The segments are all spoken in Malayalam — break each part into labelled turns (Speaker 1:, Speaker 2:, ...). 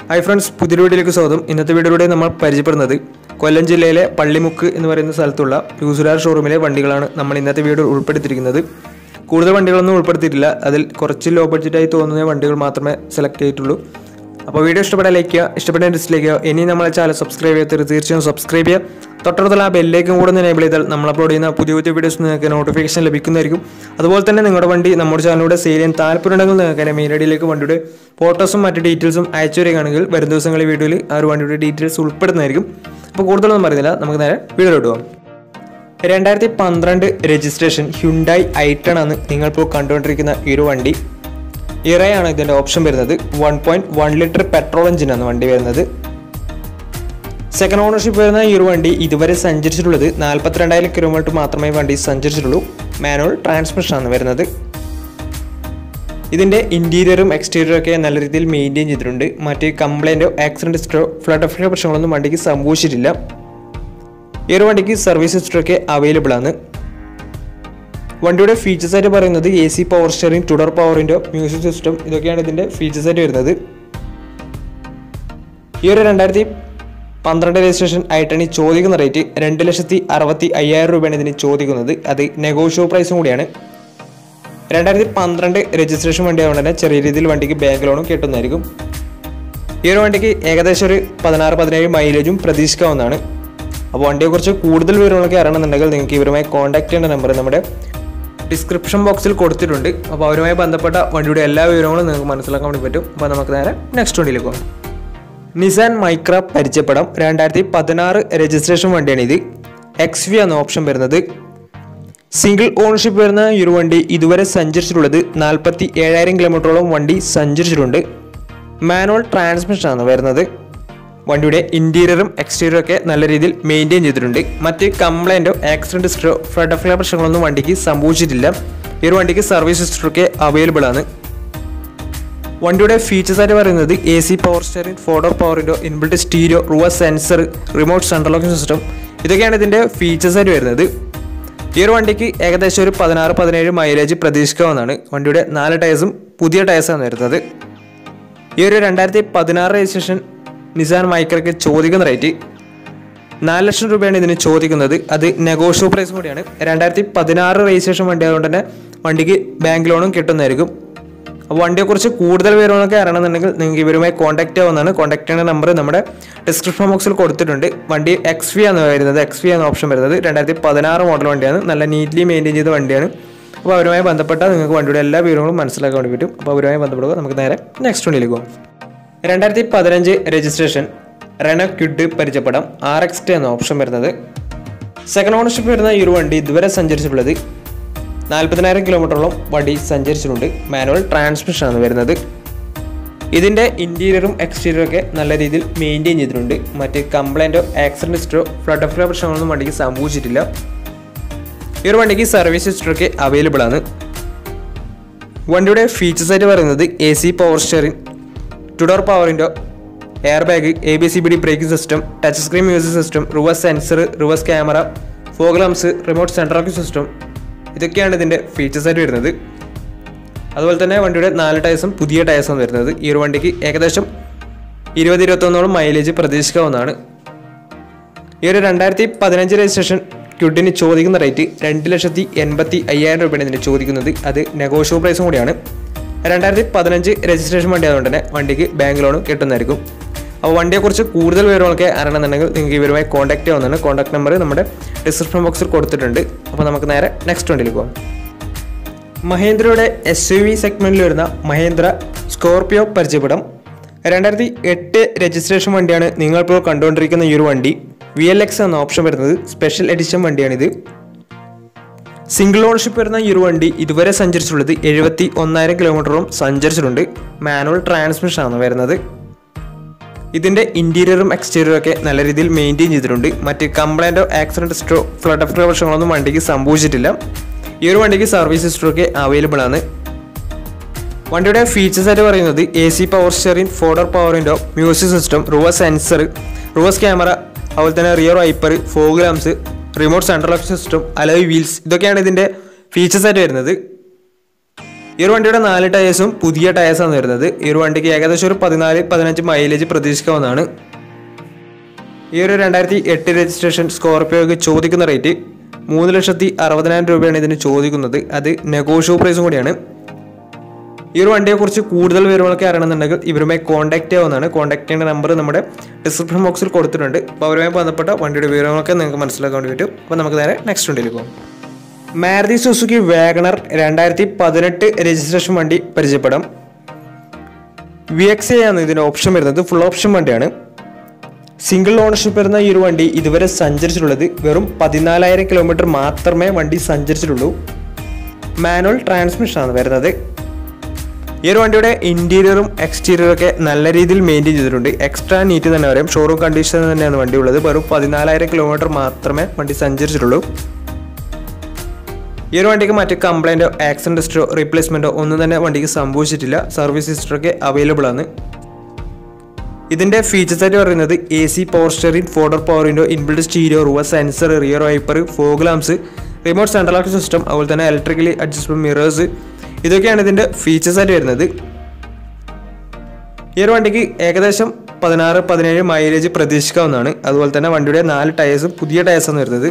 Speaker 1: ഹായ് ഫ്രണ്ട്സ് പുതിയ വീഡിയോയിലേക്ക് സ്വാഗതം ഇന്നത്തെ വീഡിയോയിലൂടെ നമ്മൾ പരിചയപ്പെടുന്നത് കൊല്ലം ജില്ലയിലെ പള്ളിമുക്ക് എന്ന് പറയുന്ന സ്ഥലത്തുള്ള യൂസുരാർ ഷോറൂമിലെ വണ്ടികളാണ് നമ്മൾ ഇന്നത്തെ വീഡിയോ ഉൾപ്പെടുത്തിയിരിക്കുന്നത് കൂടുതൽ വണ്ടികളൊന്നും ഉൾപ്പെടുത്തിയിട്ടില്ല അതിൽ കുറച്ച് ലോ ബഡ്ജറ്റായി തോന്നുന്ന വണ്ടികൾ മാത്രമേ സെലക്ട് ചെയ്തിട്ടുള്ളൂ അപ്പോൾ വീഡിയോ ഇഷ്ടപ്പെട്ടാൽ ലൈക്ക് ചെയ്യുക ഇഷ്ടപ്പെട്ട ഡിസ്ലൈക്ക് ചെയ്യുക ഇനി നമ്മളെ ചാനൽ സബ്സ്ക്രൈബ് ചെയ്യാത്തവർ തീർച്ചയായും സബ്സ്ക്രൈബ് ചെയ്യുക തൊട്ടടുത്തുള്ള ആ ബെല്ലേക്കും കൂടെ ഒന്ന് എനേബിൾ ചെയ്താൽ നമ്മൾ അപ്ലോഡ് ചെയ്യുന്ന പുതിയ പുതിയ വീഡിയോസ് നിങ്ങൾക്ക് നോട്ടിഫിക്കേഷൻ ലഭിക്കുന്നതായിരിക്കും അതുപോലെ തന്നെ നിങ്ങളുടെ വണ്ടി നമ്മുടെ ചാനലിലൂടെ സെയിൽ ചെയ്യാൻ താല്പര്യമുണ്ടെങ്കിൽ നിങ്ങൾക്ക് എൻ്റെ മെയിൽ ഐഡിയിലേക്ക് വണ്ടിയുടെ ഫോട്ടോസും മറ്റ് ഡീറ്റെയിൽസും അയച്ചു വരികയാണെങ്കിൽ വരും ദിവസങ്ങളിൽ വീഡിയോയിൽ ആ ഒരു വണ്ടിയുടെ ഡീറ്റെയിൽസ് ഉൾപ്പെടുന്നതായിരിക്കും അപ്പോൾ കൂടുതലൊന്നും പറയുന്നില്ല നമുക്ക് നേരെ വീഡിയോയിലോട്ട് പോകാം രണ്ടായിരത്തി പന്ത്രണ്ട് രജിസ്ട്രേഷൻ ഹ്യുണ്ടായി ഐട്ടൺ ആണ് നിങ്ങളിപ്പോൾ കണ്ടുകൊണ്ടിരിക്കുന്ന ഈ ഒരു വണ്ടി ഇറയാണ് ഇതിൻ്റെ ഓപ്ഷൻ വരുന്നത് one point one litre petrol എഞ്ചിനാണ് വണ്ടി വരുന്നത് സെക്കൻഡ് ഓണർഷിപ്പ് വരുന്ന ഈ ഒരു വണ്ടി ഇതുവരെ സഞ്ചരിച്ചിട്ടുള്ളത് നാൽപ്പത്തിരണ്ടായിരം കിലോമീറ്റർ മാത്രമേ വണ്ടി സഞ്ചരിച്ചിട്ടുള്ളൂ മാനുവൽ ട്രാൻസ്മിഷൻ ആണ് വരുന്നത് ഇതിൻ്റെ ഇൻറ്റീരിയറും എക്സ്റ്റീരിയറും ഒക്കെ നല്ല രീതിയിൽ മെയിൻറ്റെയിൻ ചെയ്തിട്ടുണ്ട് മറ്റ് കംപ്ലൈൻറ്റോ ആക്സിഡൻറ്റ് ഹിസ്റ്ററോ ഫ്ലഡ് എഫക്റ്റോ പ്രശ്നങ്ങളൊന്നും വണ്ടിക്ക് സംഭവിച്ചിട്ടില്ല ഈ ഒരു വണ്ടിക്ക് സർവീസ് ഹിസ്റ്ററൊക്കെ അവൈലബിൾ ആണ് വണ്ടിയുടെ ഫീച്ചേഴ്സ് ആയിട്ട് പറയുന്നത് A C power steering two door പവറിൻ്റെ മ്യൂസിക് സിസ്റ്റം ഇതൊക്കെയാണ് ഇതിൻ്റെ ഫീച്ചേഴ്സ് ആയിട്ട് വരുന്നത് ഈ ഒരു രണ്ടായിരത്തി പന്ത്രണ്ട് രജിസ്ട്രേഷൻ ആയിട്ടാണ് ഈ ചോദിക്കുന്ന റേറ്റ് രണ്ട് ലക്ഷത്തി അറുപത്തി അയ്യായിരം രൂപയാണ് ഇതിന് ചോദിക്കുന്നത് അത് നെഗോഷ്യോ പ്രൈസും കൂടിയാണ് രണ്ടായിരത്തി പന്ത്രണ്ട് രജിസ്ട്രേഷൻ വണ്ടി ആയതുകൊണ്ട് തന്നെ ചെറിയ രീതിയിൽ വണ്ടിക്ക് ബാങ്ക് ലോണും കിട്ടുന്നതായിരിക്കും ഈ ഒരു വണ്ടിക്ക് ഏകദേശം ഒരു പതിനാറ് പതിനേഴ് മൈലേജും പ്രതീക്ഷിക്കാവുന്നതാണ് അപ്പോൾ വണ്ടിയെക്കുറിച്ച് കൂടുതൽ വിവരങ്ങളൊക്കെ അറിയണമെന്നുണ്ടെങ്കിൽ നിങ്ങൾക്ക് ഇവരുമായി കോൺടാക്ട് ചെയ്യേണ്ട നമ്പർ നമ്മുടെ ഡിസ്ക്രിപ്ഷൻ ബോക്സിൽ കൊടുത്തിട്ടുണ്ട് അപ്പോൾ അവരുമായി ബന്ധപ്പെട്ട വണ്ടിയുടെ എല്ലാ വിവരങ്ങളും നിങ്ങൾക്ക് മനസ്സിലാക്കാൻ വേണ്ടി പറ്റും അപ്പോൾ നമുക്ക് നേരെ നെക്സ്റ്റ് വണ്ടിയിലേക്ക് പോകാം നിസാൻ മൈക്ര പരിചയപ്പെടാം രണ്ടായിരത്തി പതിനാറ് രജിസ്ട്രേഷൻ വണ്ടിയാണ് ഇത് എക്സ് വി എന്ന ഓപ്ഷൻ വരുന്നത് സിംഗിൾ ഓണർഷിപ്പ് വരുന്ന ഈ ഒരു വണ്ടി ഇതുവരെ സഞ്ചരിച്ചിട്ടുള്ളത് നാൽപ്പത്തി ഏഴായിരം കിലോമീറ്ററോളം വണ്ടി സഞ്ചരിച്ചിട്ടുണ്ട് മാനുവൽ ട്രാൻസ്മിഷൻ ആണ് വരുന്നത് വണ്ടിയുടെ ഇൻറ്റീരിയറും എക്സ്റ്റീരിയറും ഒക്കെ നല്ല രീതിയിൽ മെയിൻറ്റെയിൻ ചെയ്തിട്ടുണ്ട് മറ്റ് കംപ്ലൈൻറ്റോ ആക്സിഡൻറ്റ് ഹിസ്റ്ററോ ഫ്ലഡ് ഓഫ് പ്രശ്നങ്ങളൊന്നും വണ്ടിക്ക് സംഭവിച്ചിട്ടില്ല ഈ ഒരു വണ്ടിക്ക് സർവീസ് ഹിസ്റ്ററൊക്കെ അവൈലബിൾ ആണ് വണ്ടിയുടെ ഫീച്ചേഴ്സ് ആയിട്ട് പറയുന്നത് A C power steering four door പവറിൻ്റെ ഇൻബിൾട്ട് സ്റ്റീരിയോ റുവ sensor remote central locking system ഇതൊക്കെയാണ് ഇതിൻ്റെ ഫീച്ചേഴ്സ് ആയിട്ട് വരുന്നത് ഈ ഒരു വണ്ടിക്ക് ഏകദേശം ഒരു പതിനാറ് പതിനേഴ് മൈലേജ് പ്രതീക്ഷിക്കാവുന്നതാണ് വണ്ടിയുടെ നാല് ടയർസും പുതിയ ടയർസാണ് വരുന്നത് ഈ ഒരു രണ്ടായിരത്തി പതിനാറ് രജിസ്ട്രേഷൻ നിസാൻ മൈക്രയ്ക്ക് ചോദിക്കുന്ന റേറ്റ് നാല് ലക്ഷം രൂപയാണ് ഇതിന് ചോദിക്കുന്നത് അത് നെഗോഷ്യോ പ്രൈസും കൂടിയാണ് രണ്ടായിരത്തി പതിനാറ് രജിസ്ട്രേഷൻ വണ്ടി ആയതുകൊണ്ട് തന്നെ വണ്ടിക്ക് ബാങ്ക് ലോണും കിട്ടുന്നതായിരിക്കും അപ്പോൾ വണ്ടിയെക്കുറിച്ച് കൂടുതൽ വിവരങ്ങളൊക്കെ അറിയണമെന്നുണ്ടെങ്കിൽ നിങ്ങൾക്ക് ഇവരുമായി കോൺടാക്ട് ആവുന്നതാണ് കോൺടാക്ട് ചെയ്യുന്ന നമ്പർ നമ്മുടെ ഡിസ്ക്രിപ്ഷൻ ബോക്സിൽ കൊടുത്തിട്ടുണ്ട് വണ്ടി എക്സ് വി ആണ് വരുന്നത് എക്സ് വി എന്ന ഓപ്ഷൻ വരുന്നത് രണ്ടായിരത്തി പതിനാറ് മോഡൽ വണ്ടിയാണ് നല്ല നീറ്റ്ലി മെയിൻറ്റെയിൻ ചെയ്ത വണ്ടിയാണ് അപ്പോൾ അവരുമായി ബന്ധപ്പെട്ടാൽ നിങ്ങൾക്ക് വണ്ടിയുടെ എല്ലാ വിവരങ്ങളും മനസ്സിലാക്കാൻ വേണ്ടി പറ്റും അപ്പോൾ അവരുമായി ബന്ധപ്പെടുക നമുക്ക് നേരെ നെക്സ്റ്റ് വണ്ടിയിലേക്ക് പോകാം രണ്ടായിരത്തി പതിനഞ്ച് രജിസ്ട്രേഷൻ റെനോ ക്യുഡ് പരിചയപ്പെടാം ആർ എക്സ് ടി എന്ന ഓപ്ഷൻ വരുന്നത് സെക്കൻഡ് ഓണർഷിപ്പ് വരുന്ന ഈ ഒരു വണ്ടി ഇതുവരെ സഞ്ചരിച്ചിട്ടുള്ളത് നാൽപ്പതിനായിരം കിലോമീറ്ററോളം വണ്ടി സഞ്ചരിച്ചിട്ടുണ്ട് മാനുവൽ ട്രാൻസ്മിഷൻ ആണ് വരുന്നത് ഇതിൻ്റെ ഇൻറ്റീരിയറും എക്സ്റ്റീരിയറും ഒക്കെ നല്ല രീതിയിൽ മെയിൻറ്റെയിൻ ചെയ്തിട്ടുണ്ട് മറ്റ് കംപ്ലൈൻറ്റോ ആക്സിഡൻറ്റ് ഹിസ്റ്ററോ ഫ്ലഡ് ഓഫ് പ്രശ്നങ്ങളൊന്നും വണ്ടിക്ക് സംഭവിച്ചിട്ടില്ല ഈ ഒരു വണ്ടിക്ക് സർവീസ് ഹിസ്റ്ററൊക്കെ അവൈലബിൾ ആണ് വണ്ടിയുടെ ഫീച്ചേഴ്സ് ആയിട്ട് പറയുന്നത് A C power steering two door പവറിൻ്റെ air bag A B C B D braking system touch screen music system reverse sensor reverse camera fog lamps remote central locking system ഇതൊക്കെയാണ് ഇതിൻ്റെ ഫീച്ചേഴ്സ് ആയിട്ട് വരുന്നത് അതുപോലെ തന്നെ വണ്ടിയുടെ നാല് ടയർസും പുതിയ ടയർസാണ് വരുന്നത് ഈ ഒരു വണ്ടിക്ക് ഏകദേശം ഇരുപത് ഇരുപത്തൊന്നോളം മൈലേജ് പ്രതീക്ഷിക്കാവുന്നതാണ് ഈ ഒരു രണ്ടായിരത്തി പതിനഞ്ച് രജിസ്ട്രേഷൻ ക്യുഡിന് ചോദിക്കുന്ന റേറ്റ് രണ്ട് ലക്ഷത്തി എൺപത്തി അയ്യായിരം രൂപയാണ് ഇതിന് ചോദിക്കുന്നത് അത് നെഗോഷ്യോ പ്രൈസും കൂടിയാണ് രണ്ടായിരത്തി പതിനഞ്ച് രജിസ്ട്രേഷൻ വണ്ടി ആയതുകൊണ്ട് തന്നെ വണ്ടിക്ക് ബാങ്ക് ലോൺ കിട്ടുന്നതായിരിക്കും അപ്പോൾ വണ്ടിയെക്കുറിച്ച് കൂടുതൽ വിവരങ്ങളൊക്കെ അറിയണമെന്നുണ്ടെങ്കിൽ നിങ്ങൾക്ക് ഇവരുമായി കോൺടാക്ട് ചെയ്യാവുന്നതാണ് കോൺടാക്ട് നമ്പർ നമ്മുടെ ഡിസ്ക്രിപ്ഷൻ ബോക്സിൽ കൊടുത്തിട്ടുണ്ട് അപ്പോൾ നമുക്ക് നേരെ നെക്സ്റ്റ് വണ്ടിയിൽ പോകാം മഹേന്ദ്രയുടെ എസ് യു വി സെഗ്മെൻറ്റിൽ വരുന്ന മഹേന്ദ്ര സ്കോർപിയോ പരിചയപ്പെടാം രണ്ടായിരത്തി എട്ട് രജിസ്ട്രേഷൻ വണ്ടിയാണ് നിങ്ങളിപ്പോൾ കണ്ടുകൊണ്ടിരിക്കുന്ന ഈ ഒരു വണ്ടി വി എൽ എക്സ് എന്ന ഓപ്ഷൻ വരുന്നത് സ്പെഷ്യൽ എഡിഷൻ വണ്ടിയാണിത് സിംഗിൾ ഓണർഷിപ്പ് വരുന്ന ഈ ഒരു വണ്ടി ഇതുവരെ സഞ്ചരിച്ചിട്ടുള്ളത് എഴുപത്തി ഒന്നായിരം കിലോമീറ്ററും സഞ്ചരിച്ചിട്ടുണ്ട് മാനുവൽ ട്രാൻസ്മിഷൻ ആണ് വരുന്നത് ഇതിൻ്റെ ഇൻറ്റീരിയറും എക്സ്റ്റീരിയറും ഒക്കെ നല്ല രീതിയിൽ മെയിൻറ്റെയിൻ ചെയ്തിട്ടുണ്ട് മറ്റ് കംപ്ലൈൻറ്റോ ആക്സിഡൻറ്റ് ഹിസ്റ്ററോ ഫ്ലഡ് ഓഫ് പ്രശ്നങ്ങളൊന്നും വണ്ടിക്ക് സംഭവിച്ചിട്ടില്ല ഈ ഒരു വണ്ടിക്ക് സർവീസ് ഹിസ്റ്ററൊക്കെ അവൈലബിൾ ആണ് വണ്ടിയുടെ ഫീച്ചേഴ്സ് ആയിട്ട് പറയുന്നത് A C power steering four door പവറിൻ്റെ music system reverse sensor reverse camera അതുപോലെ തന്നെ rear wiper fog lamps remote central lock system alloy wheels ഇതൊക്കെയാണ് ഇതിൻ്റെ ഫീച്ചേഴ്സ് ആയിട്ട് വരുന്നത് ഈ ഒരു വണ്ടിയുടെ നാല് ടയേഴ്സും പുതിയ ടയേഴ്സാണ് വരുന്നത് ഈ ഒരു വണ്ടിക്ക് ഏകദേശം ഒരു പതിനാല് പതിനഞ്ച് മൈലേജ് പ്രതീക്ഷിക്കാവുന്നതാണ് ഈ ഒരു രണ്ടായിരത്തി എട്ട് രജിസ്ട്രേഷൻ സ്കോർപിയോക്ക് ചോദിക്കുന്ന റേറ്റ് മൂന്ന് ലക്ഷത്തി അറുപതിനായിരം രൂപയാണ് ഇതിന് ചോദിക്കുന്നത് അത് നെഗോഷ്യോ പ്രൈസും കൂടിയാണ് ഈ ഒരു വണ്ടിയെക്കുറിച്ച് കൂടുതൽ വിവരങ്ങളൊക്കെ അറിയണമെന്നുണ്ടെങ്കിൽ ഇവരുമായി കോൺടാക്ട് ചെയ്യാവുന്നതാണ് കോൺടാക്ട് ചെയ്യേണ്ട നമ്പർ നമ്മുടെ ഡിസ്ക്രിപ്ഷൻ ബോക്സിൽ കൊടുത്തിട്ടുണ്ട് അപ്പോൾ അവരുമായി ബന്ധപ്പെട്ട വണ്ടിയുടെ വിവരങ്ങളൊക്കെ നിങ്ങൾക്ക് മനസ്സിലാക്കാൻ വേണ്ടി പറ്റും അപ്പോൾ നമുക്ക് നേരെ നെക്സ്റ്റ് വണ്ടിയിലേക്ക് പോകാം മാരുതി സുസുക്കി വാഗണർ രണ്ടായിരത്തി പതിനെട്ട് രജിസ്ട്രേഷൻ വണ്ടി പരിചയപ്പെടാം വി എക്സ് എ ആണ് ഇതിന് ഓപ്ഷൻ വരുന്നത് ഫുൾ ഓപ്ഷൻ വണ്ടിയാണ് സിംഗിൾ ഓണർഷിപ്പ് വരുന്ന ഈ ഒരു വണ്ടി ഇതുവരെ സഞ്ചരിച്ചിട്ടുള്ളത് വെറും പതിനാലായിരം കിലോമീറ്റർ മാത്രമേ വണ്ടി സഞ്ചരിച്ചിട്ടുള്ളൂ മാനുവൽ ട്രാൻസ്മിഷൻ ആണ് വരുന്നത് ഈ ഒരു വണ്ടിയുടെ ഇന്റീരിയറും എക്സ്റ്റീരിയറും ഒക്കെ നല്ല രീതിയിൽ മെയിൻറ്റെയിൻ ചെയ്തിട്ടുണ്ട് എക്സ്ട്രാ നീറ്റ് തന്നെ പറയാം ഷോറൂം കണ്ടീഷൻ തന്നെയാണ് വണ്ടി ഉള്ളത് വെറും പതിനാലായിരം കിലോമീറ്റർ മാത്രമേ വണ്ടി സഞ്ചരിച്ചിട്ടുള്ളൂ ഈ ഒരു വണ്ടിക്ക് മറ്റ് കംപ്ലൈൻറ്റോ ആക്സിഡൻറ്റ് ഹിസ്റ്ററോ റീപ്ലേസ്മെൻറ്റോ ഒന്നും തന്നെ വണ്ടിക്ക് സംഭവിച്ചിട്ടില്ല സർവീസ് ഹിസ്റ്ററൊക്കെ അവൈലബിൾ ആണ് ഇതിൻ്റെ ഫീച്ചേഴ്സ് ആയിട്ട് പറയുന്നത് A C power steering four door power window inbuilt stereo rear sensor rear wiper fog lamps remote central lock system അതുപോലെ തന്നെ ഇലക്ട്രിക്കലി അഡ്ജസ്റ്റബിൾ മിറേഴ്സ് ഇതൊക്കെയാണ് ഇതിൻ്റെ ഫീച്ചേഴ്സ് ആയിട്ട് വരുന്നത് ഈ ഒരു വണ്ടിക്ക് ഏകദേശം പതിനാറ് പതിനേഴ് മൈലേജ് പ്രതീക്ഷിക്കാവുന്നതാണ് അതുപോലെ തന്നെ വണ്ടിയുടെ നാല് ടയേഴ്സും പുതിയ ടയേഴ്സാണ് വരുന്നത്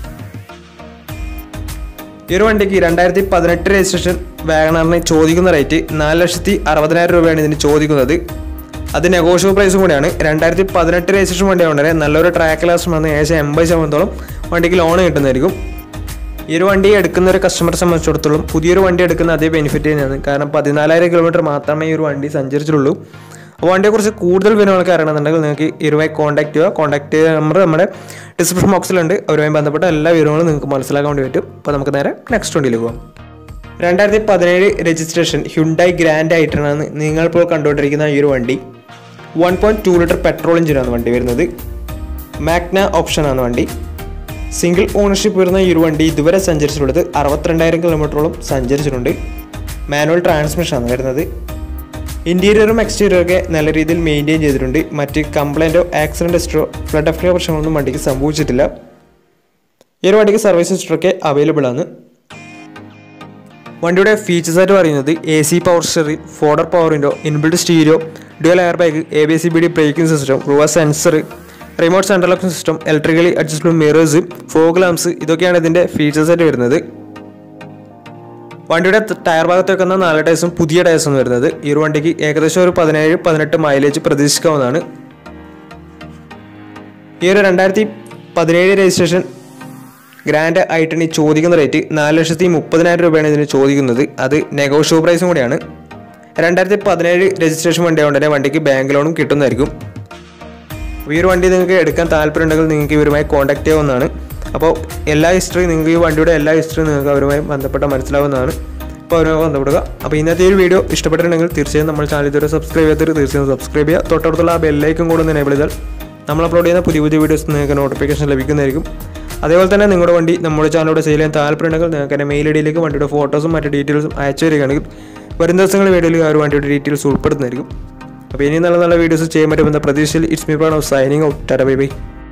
Speaker 1: ഈ ഒരു വണ്ടിക്ക് രണ്ടായിരത്തി പതിനെട്ട് രജിസ്ട്രേഷൻ വാഗണറിന് ചോദിക്കുന്ന റേറ്റ് നാല് ലക്ഷത്തി അറുപതിനായിരം രൂപയാണ് ഇതിന് ചോദിക്കുന്നത് അത് നെഗോഷ്യബിൾ പ്രൈസും കൂടിയാണ് രണ്ടായിരത്തി പതിനെട്ട് രജിസ്ട്രേഷൻ വണ്ടി കൊണ്ടുവരെ നല്ലൊരു ട്രാക്ക് ലാസ്റ്റ് വന്ന് ഏകദേശം എൺപത് ശതമാനത്തോളം വണ്ടിക്ക് ലോൺ കിട്ടുന്നതായിരിക്കും ഈ ഒരു വണ്ടി എടുക്കുന്ന ഒരു കസ്റ്റമറെ സംബന്ധിച്ചിടത്തോളം പുതിയൊരു വണ്ടി എടുക്കുന്ന അതേ ബെനിഫിറ്റ് തന്നെയാണ് കാരണം പതിനാലായിരം കിലോമീറ്റർ മാത്രമേ ഈ ഒരു വണ്ടി സഞ്ചരിച്ചിട്ടുള്ളൂ അപ്പോൾ വണ്ടിയെക്കുറിച്ച് കൂടുതൽ വിവരങ്ങളൊക്കെ അറിയണമെന്നുണ്ടെങ്കിൽ നിങ്ങൾക്ക് ഇവരുമായി കോൺടാക്ട് ചെയ്യുക കോൺടാക്ട് നമ്പർ നമ്മുടെ ഡിസ്ക്രിപ്ഷൻ ബോക്സിലുണ്ട് അവരുമായി ബന്ധപ്പെട്ട എല്ലാ വിവരങ്ങളും നിങ്ങൾക്ക് മനസ്സിലാക്കാൻ വേണ്ടി പറ്റും അപ്പോൾ നമുക്ക് നേരെ നെക്സ്റ്റ് വണ്ടിയിലേക്ക് പോകാം രണ്ടായിരത്തി പതിനേഴ് രജിസ്ട്രേഷൻ ഹ്യുണ്ടായി ഗ്രാൻഡ് ആയിട്ടാണ് നിങ്ങളിപ്പോൾ കണ്ടുകൊണ്ടിരിക്കുന്ന ഈ ഒരു വണ്ടി one point two litre petrol എഞ്ചിനാണ് വണ്ടി വരുന്നത് മാഗ്ന ഓപ്ഷനാണ് വണ്ടി സിംഗിൾ ഓണർഷിപ്പ് വരുന്ന ഈ ഒരു വണ്ടി ഇതുവരെ സഞ്ചരിച്ചിട്ടുള്ളത് അറുപത്തിരണ്ടായിരം കിലോമീറ്ററോളം സഞ്ചരിച്ചിട്ടുണ്ട് മാനുവൽ ട്രാൻസ്മിഷനാണ് വരുന്നത് ഇൻറ്റീരിയറും എക്സ്റ്റീരിയറും ഒക്കെ നല്ല രീതിയിൽ മെയിൻറ്റെയിൻ ചെയ്തിട്ടുണ്ട് മറ്റ് കംപ്ലൈൻറ്റോ ആക്സിഡൻറ്റ് ഹിസ്റ്ററോ ഫ്ലഡ് ഓഫ് പ്രശ്നങ്ങളൊന്നും വണ്ടിക്ക് സംഭവിച്ചിട്ടില്ല ഈ ഒരു വണ്ടിക്ക് സർവീസ് ഹിസ്റ്ററൊക്കെ അവൈലബിൾ ആണ് വണ്ടിയുടെ ഫീച്ചേഴ്സ് ആയിട്ട് പറയുന്നത് A C power steering four door power window inbuilt stereo dual air bag A B C B D braking system reverse sensor remote central locking system electrically adjustable mirrors fog lamps ഇതൊക്കെയാണ് ഇതിൻ്റെ ഫീച്ചേഴ്സ് ആയിട്ട് വരുന്നത് വണ്ടിയുടെ ത- ടയർ ഭാഗത്ത് വെക്കുന്ന നാല് ടയർസും പുതിയ ടയർസാണ് വരുന്നത് ഈ ഒരു വണ്ടിക്ക് ഏകദേശം ഒരു പതിനേഴ് പതിനെട്ട് മൈലേജ് പ്രതീക്ഷിക്കാവുന്നതാണ് ഈ ഒരു രണ്ടായിരത്തി പതിനേഴ് രജിസ്ട്രേഷൻ ഗ്രാൻഡ് ആയിട്ട് ഈ ചോദിക്കുന്ന റേറ്റ് നാല് ലക്ഷത്തി മുപ്പതിനായിരം രൂപയാണ് ഇതിന് ചോദിക്കുന്നത് അത് നെഗോഷ്യോ പ്രൈസും കൂടിയാണ് രണ്ടായിരത്തി പതിനേഴ് രജിസ്ട്രേഷൻ വണ്ടി ആയതുകൊണ്ട് തന്നെ വണ്ടിക്ക് ബാങ്ക് ലോണും കിട്ടുന്നതായിരിക്കും അപ്പോൾ ഈ ഒരു വണ്ടി നിങ്ങൾക്ക് എടുക്കാൻ താല്പര്യമുണ്ടെങ്കിൽ നിങ്ങൾക്ക് ഇവരുമായി കോൺടാക്ട് ചെയ്യാവുന്നതാണ് അപ്പോൾ എല്ലാ ഹിസ്റ്ററി നിങ്ങൾക്ക് ഈ വണ്ടിയുടെ എല്ലാ ഹിസ്റ്ററി നിങ്ങൾക്ക് അവരുമായി ബന്ധപ്പെട്ട മനസ്സിലാവുന്നതാണ് അപ്പോൾ അവരുമായി ബന്ധപ്പെടുക അപ്പോൾ ഇന്നത്തെ ഈ ഒരു വീഡിയോ ഇഷ്ടപ്പെട്ടിട്ടുണ്ടെങ്കിൽ തീർച്ചയായും നമ്മൾ ചാനൽ ഇതുവരെ സബ്സ്ക്രൈബ് ചെയ്തിട്ട് തീർച്ചയായും സബ്സ്ക്രൈബ് ചെയ്യുക തൊട്ടടുത്തുള്ള ആ ബെല്ലൈക്കും കൂടെ ഒന്ന് എനേബിൾ ചെയ്താൽ നമ്മൾ അപ്ലോഡ് ചെയ്യുന്ന പുതിയ പുതിയ വീഡിയോസ് നിങ്ങൾക്ക് നോട്ടിഫിക്കേഷൻ ലഭിക്കുന്നതായിരിക്കും അതേപോലെ തന്നെ നിങ്ങളുടെ വണ്ടി നമ്മുടെ ചാനലിലൂടെ സെയിൽ ചെയ്യാൻ താല്പര്യമുണ്ടെങ്കിൽ നിങ്ങൾക്ക് എൻ്റെ മെയിൽ ഐ ഡിയിലേക്ക് വണ്ടിയുടെ ഫോട്ടോസും മറ്റു ഡീറ്റെയിൽസും അയച്ചു തരികയാണെങ്കിൽ വരും ദിവസങ്ങളിൽ വീഡിയോയിൽ ആ ഒരു വണ്ടിയുടെ ഡീറ്റെയിൽസ് ഉൾപ്പെടുന്നതായിരിക്കും അപ്പോൾ ഇനി നല്ല നല്ല വീഡിയോസ് ചെയ്യാൻ പറ്റുമെന്ന പ്രതീക്ഷയിൽ it's me Pranav signing out tata bye by